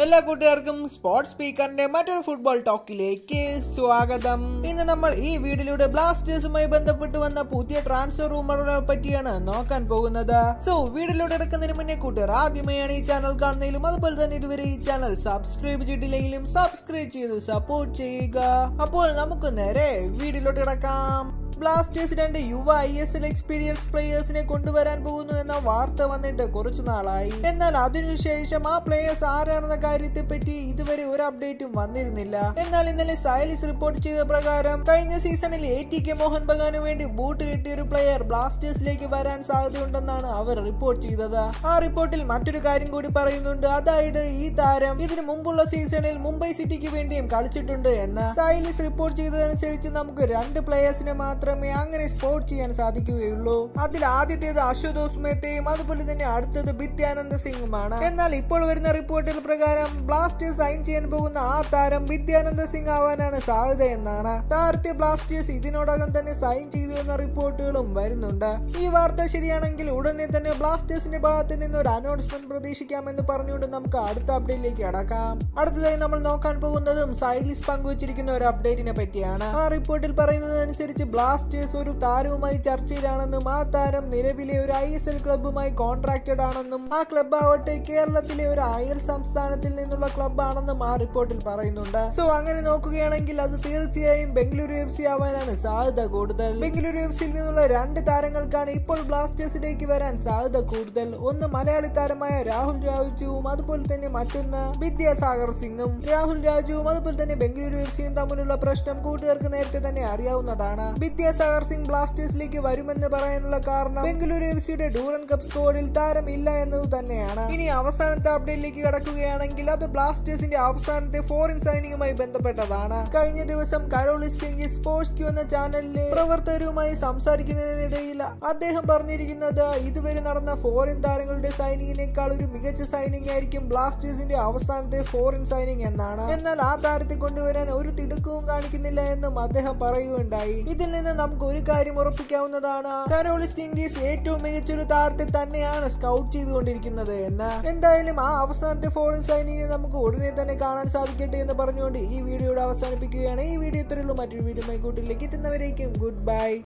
എല്ലാ കൂട്ടുകാർക്കും സ്പോർട്സ് സ്പീക്കറിന്റെ മറ്റൊരു ഫുട്ബോൾ ടോക്കിലേക്ക് സ്വാഗതം ഇന്ന് നമ്മൾ ഈ വീഡിയോയിലൂടെ ബ്ലാസ്റ്റേഴ്സുമായി ബന്ധപ്പെട്ട് വന്ന പുതിയ ട്രാൻസ്ഫർ റൂമറുകളെ പറ്റിയാണ് നോക്കാൻ പോകുന്നത് സോ വീഡിയോയിലൂടെ ഇറക്കുന്നതിന് മുന്നേ കൂട്ടുകാർ ആദ്യമായാണ് ഈ ചാനൽ കാണുന്നതിലും അതുപോലെ തന്നെ ഇതുവരെ ഈ ചാനൽ സബ്സ്ക്രൈബ് ചെയ്തിട്ടില്ലെങ്കിലും സബ്സ്ക്രൈബ് ചെയ്ത് സപ്പോർട്ട് ചെയ്യുക അപ്പോൾ നമുക്ക് നേരെ വീഡിയോയിലോട്ട് കിടക്കാം ബ്ലാസ്റ്റേഴ്സ് രണ്ട് യുവ ഐ എസ് എൽ എക്സ്പീരിയൻസ് പ്ലേയേഴ്സിനെ കൊണ്ടുവരാൻ പോകുന്നു എന്ന വാർത്ത വന്നിട്ട് കുറച്ചു നാളായി എന്നാൽ അതിനുശേഷം ആ പ്ലേയേഴ്സ് ആരാണെന്ന കാര്യത്തെ പറ്റി ഇതുവരെ ഒരു അപ്ഡേറ്റും വന്നിരുന്നില്ല എന്നാൽ ഇന്നലെ സൈലിസ് റിപ്പോർട്ട് ചെയ്ത പ്രകാരം കഴിഞ്ഞ സീസണിൽ എ ടി കെ മോഹൻ ബഗാന് വേണ്ടി ബൂട്ട് കിട്ടിയ ഒരു പ്ലെയർ ബ്ലാസ്റ്റേഴ്സിലേക്ക് വരാൻ സാധ്യതയുണ്ടെന്നാണ് അവർ റിപ്പോർട്ട് ചെയ്തത് ആ റിപ്പോർട്ടിൽ മറ്റൊരു കാര്യം കൂടി പറയുന്നുണ്ട് അതായത് ഈ താരം ഇതിനു മുമ്പുള്ള സീസണിൽ മുംബൈ സിറ്റിക്ക് വേണ്ടിയും കളിച്ചിട്ടുണ്ട് എന്ന് സൈലിസ് റിപ്പോർട്ട് ചെയ്തതനുസരിച്ച് നമുക്ക് രണ്ട് പ്ലേയേഴ്സിനെ മാത്രമേ അങ്ങനെ സ്പോർട്ട് ചെയ്യാൻ സാധിക്കുകയുള്ളൂ അതിൽ ആദ്യത്തേത് അശുതോസ് മേത്തയും അതുപോലെ തന്നെ അടുത്തത് വിദ്യാനന്ദ സിംഗുമാണ് എന്നാൽ ഇപ്പോൾ വരുന്ന റിപ്പോർട്ടുകൾ പ്രകാരം ബ്ലാസ്റ്റേഴ്സ് സൈൻ ചെയ്യാൻ പോകുന്ന ആ താരം വിദ്യാനന്ദ സിംഗ് ആവാനാണ് സാധ്യത എന്നാണ് താരത്തെ ബ്ലാസ്റ്റേഴ്സ് ഇതിനോടകം തന്നെ സൈൻ ചെയ്തു എന്ന റിപ്പോർട്ടുകളും വരുന്നുണ്ട് ഈ വാർത്ത ശരിയാണെങ്കിൽ ഉടനെ തന്നെ ബ്ലാസ്റ്റേഴ്സിന്റെ ഭാഗത്ത് നിന്ന് ഒരു അനൗൺസ്മെന്റ് പ്രതീക്ഷിക്കാമെന്ന് പറഞ്ഞുകൊണ്ട് നമുക്ക് അടുത്ത അപ്ഡേറ്റിലേക്ക് കടക്കാം അടുത്തതായി നമ്മൾ നോക്കാൻ പോകുന്നതും സൈലിസ് പങ്കുവച്ചിരിക്കുന്ന ഒരു അപ്ഡേറ്റിനെ പറ്റിയാണ് ആ റിപ്പോർട്ടിൽ പറയുന്നതനുസരിച്ച് ബ്ലാസ്റ്റേഴ്സ് ഒരു താരവുമായി ചർച്ചയിലാണെന്നും ആ താരം നിലവിലെ ഒരു ഐ എസ് എൽ ക്ലബുമായി കോൺട്രാക്റ്റഡ് ആണെന്നും ആ ക്ലബ് ആവട്ടെ കേരളത്തിലെ ഒരു അയൽ സംസ്ഥാനത്തിൽ നിന്നുള്ള ക്ലബ് ആണെന്നും ആ റിപ്പോർട്ടിൽ പറയുന്നുണ്ട് സോ അങ്ങനെ നോക്കുകയാണെങ്കിൽ അത് തീർച്ചയായും ബംഗളൂരു എഫ് സി ആവാനാണ് സാധ്യത കൂടുതൽ ബംഗളൂരു എഫ് സിയിൽ നിന്നുള്ള രണ്ട് താരങ്ങൾക്കാണ് ഇപ്പോൾ ബ്ലാസ്റ്റേഴ്സിലേക്ക് വരാൻ സാധ്യത കൂടുതൽ ഒന്ന് മലയാളി താരമായ രാഹുൽ രാജുവും അതുപോലെ തന്നെ മറ്റൊന്ന് വിദ്യാസാഗർ സിംഗും രാഹുൽ രാജുവും അതുപോലെ തന്നെ ബംഗളൂരു എഫ് സിയും തമ്മിലുള്ള പ്രശ്നം കൂട്ടുകാർക്ക് നേരത്തെ തന്നെ അറിയാവുന്നതാണ് വിദ്യാസാഗർ സിംഗ് ബ്ലാസ്റ്റേഴ്സിലേക്ക് വരുമെന്ന് പറയാനുള്ള കാരണം ബംഗളൂരു എഫ് സിയുടെ ഡൂറൻ കപ്പ് സ്കോഡിൽ താരം ഇല്ല എന്നത് തന്നെയാണ് ഇനി അവസാനത്തെ അപ്ഡേറ്റിലേക്ക് കടക്കുകയാണെങ്കിൽ അത് ബ്ലാസ്റ്റേഴ്സിന്റെ അവസാനത്തെ ഫോറിൻ സൈനികവുമായി ബന്ധപ്പെട്ടതാണ് കഴിഞ്ഞ ദിവസം കരോളിസ്റ്റിംഗ് സ്പോർട്സ് ക്യൂ എന്ന ചാനലിലെ പ്രവർത്തകരുമായി സംസാരിക്കുന്നതിനിടയിൽ അദ്ദേഹം പറഞ്ഞിരിക്കുന്നത് ഇതുവരെ നടന്ന ഫോറിൻ താരങ്ങളുടെ സൈനിങ്ങിനേക്കാൾ ഒരു മികച്ച സൈനിങ് ആയിരിക്കും ബ്ലാസ്റ്റേഴ്സിന്റെ അവസാനത്തെ ഫോറിൻ സൈനിങ് എന്നാണ് എന്നാൽ ആ താരത്തെ കൊണ്ടുവരാൻ ഒരു തിടുക്കവും കാണിക്കുന്നില്ല എന്നും അദ്ദേഹം പറയുകയുണ്ടായി ഇതിൽ നിന്ന് നമുക്ക് ഒരു കാര്യം ഉറപ്പിക്കാവുന്നതാണ് കരോളിസ് കിങ്കീസ് ഏറ്റവും മികച്ചൊരു താരത്തെ തന്നെയാണ് സ്കൗട്ട് ചെയ്തുകൊണ്ടിരിക്കുന്നത് എന്ന് എന്തായാലും ആ അവസാനത്തെ ഫോറിൻ സൈനിനെ നമുക്ക് ഉടനെ തന്നെ കാണാൻ സാധിക്കട്ടെ എന്ന് പറഞ്ഞുകൊണ്ട് ഈ വീഡിയോയുടെ അവസാനിപ്പിക്കുകയാണ് ഈ വീഡിയോ ഇത്രയുള്ളൂ മറ്റൊരു വീഡിയോ കൂട്ടിലേക്ക് എത്തുന്നവരേക്കും ഗുഡ് ബൈ